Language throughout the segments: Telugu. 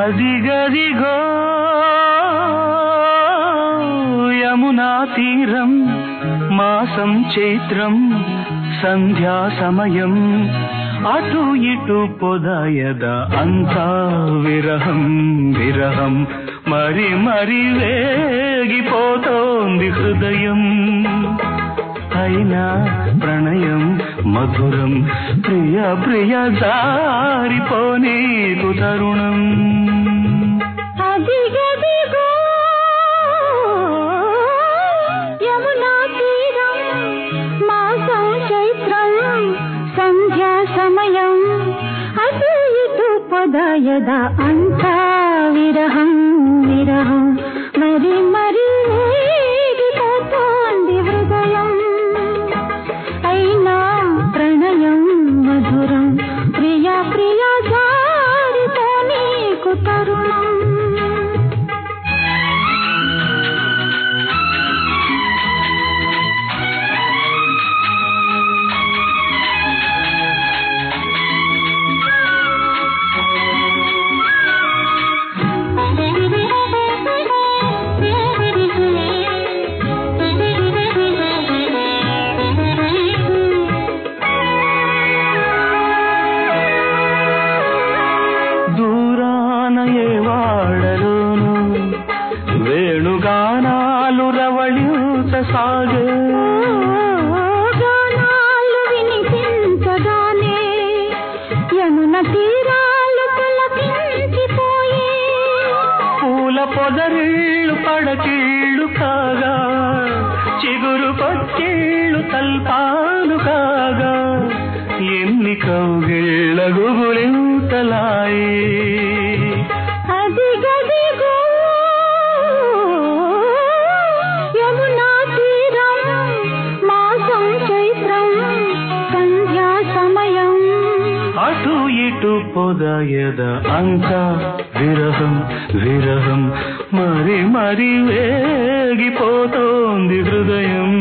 అదిగదిగో యమునా తీరం మాసం చైత్రం సంధ్యా సమయం అటు ఇటు పొదయద అంతా విరహం విరహం మరి మరి వేగిపోతోంది హృదయం అయినా ప్రణయం మధురం ప్రియ ప్రియ జారిపోనీకు తరుణం అదిగదిగో యమునా తీరం మాసం చైత్రం సంధ్యా సమయం అటు ఇటు పదయద అంతా విరహం విరహం మరి మరి వేగిపోతోంది హృదయం అయినా ప్రణయం మధురం ప్రియ ప్రియ జారితో నీకు తరుణం దూరాన ఏ వాడలోను వేణుగానాలు రవళించ సాగే గానాలు వినిపించగానే యమున తీరాలు పులకించిపోయే పూల పొదరిళ్ళు పడకీళ్ళు కాగా చిగురు పక్కిళ్ళు తల్పాలు కాగా ఎన్ని కౌగిళ్ళ గుబులింతలాయి అదిగదిగో యమునా తీరం మాసం చైత్రం సంధ్యా సమయం అటు ఇటు పొదయద అంతా విరహం విరహం మరి మరి వేగిపోతోంది హృదయం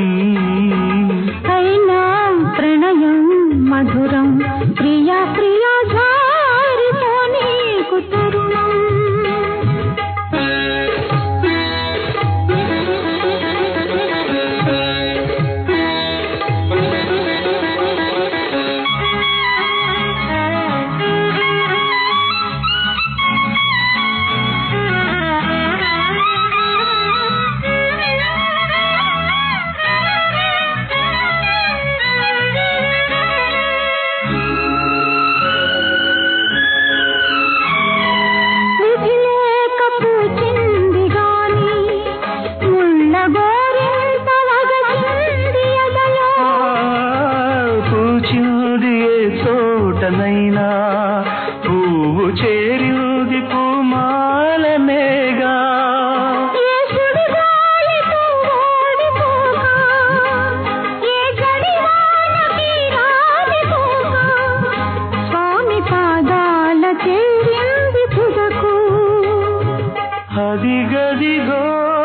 అయినా ప్రణయం మధురం ప్రియ ప్రియ జారితో నీకు తరుణం విధిలేక పూచింది గాని ముళ్ళ గోరింత వగచింది ఎదలో. పూచింది ఏ చోటనైనా పువ్వు చేరింది పూమాలనేగా ఏ సుడిగాలితో ఓడిపోగా, ఏ జడివానకి రాలిపోగా, స్వామి పాదాల చేరింది తుదకు అదిగదిగో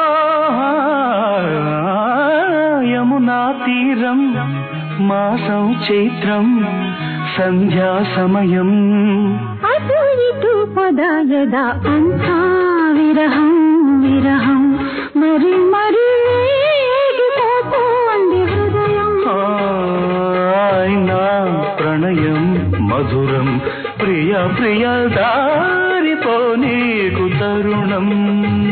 యమునా తీరం మాసం చైత్రం సంధ్యా సమయం అటు ఇటు పదాయద అంతా విరహం విరహం మరి మరి వేగిపోతోంది హృదయం అయినా ప్రణయం మధురం ప్రియ ప్రియ దారిపో నీకు తరుణం